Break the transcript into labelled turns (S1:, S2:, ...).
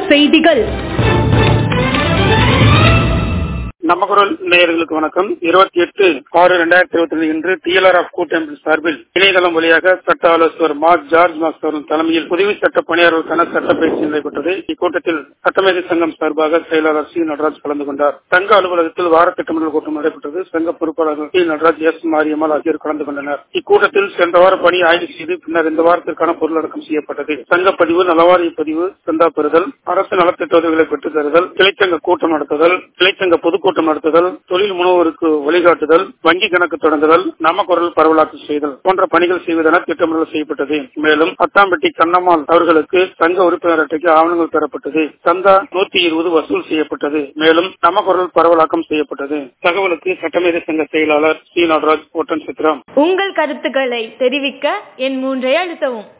S1: செய்திகள்
S2: நம்ம குரல் நேயர்களுக்கு வணக்கம் இருபத்தி எட்டு ஆறு இரண்டாயிரத்தி இருபத்தி ரெண்டு இன்று டிஎல்ஆர் ஆஃப் கூட்டமைப்பு சார்பில் இணையதளம் வழியாக சட்ட ஆலோசகர் மார்க் ஜார்ஜ் மாஸ்டர் அவர்கள் தலைமையில் உதவி சட்ட பணியாளர்களுக்கான சட்ட பயிற்சி நடைபெற்றது இக்கூட்டத்தில் சட்டமேதை சங்கம் சார்பாக செயலாளர் சி நடராஜ் கலந்து கொண்டார் சங்க அலுவலகத்தில் வார திட்டமிடல் கூட்டம் நடைபெற்றது சங்க பொறுப்பாளர்கள் சி நடராஜ் எஸ் மாரியம்மாள் ஆகியோர் கலந்து கொண்டனர் இக்கூட்டத்தில் சென்ற வார பணி ஆய்வு செய்து பின்னர் இந்த வாரத்திற்கான பொருளடக்கம் செய்யப்பட்டது சங்க பதிவு நலவாரிய பதிவு சந்தா பெறுதல் அரசு நலத்திட்ட உதவிகளை பெற்றுத் தருதல் கிளைச்சங்க கூட்டம் நடத்துதல் கிளைச்சங்க பொதுக்கூட்டம் நடத்துதல் தொழில் முனைவோருக்கு வழிகாட்டுதல் வங்கி கணக்கு தொடங்குதல் நம குரல் பரவலாக்கம் செய்தல் போன்ற பணிகள் செய்வதென திட்டமிடல் செய்யப்பட்டது மேலும் பத்தாம்பட்டி கண்ணம்மாள் அவர்களுக்கு சங்க உறுப்பினர் அட்டைக்கு ஆவணங்கள் பெறப்பட்டது சந்தா நூத்தி இருபது வசூல் செய்யப்பட்டது மேலும் நம குரல் பரவலாக்கம் செய்யப்பட்டது தகவலுக்கு சட்டமேதை சங்க செயலாளர் சி நடராஜ் ஒட்டன் சித்ரம்
S1: உங்கள் கருத்துக்களை தெரிவிக்க என் மூன்றை அழுத்தவும்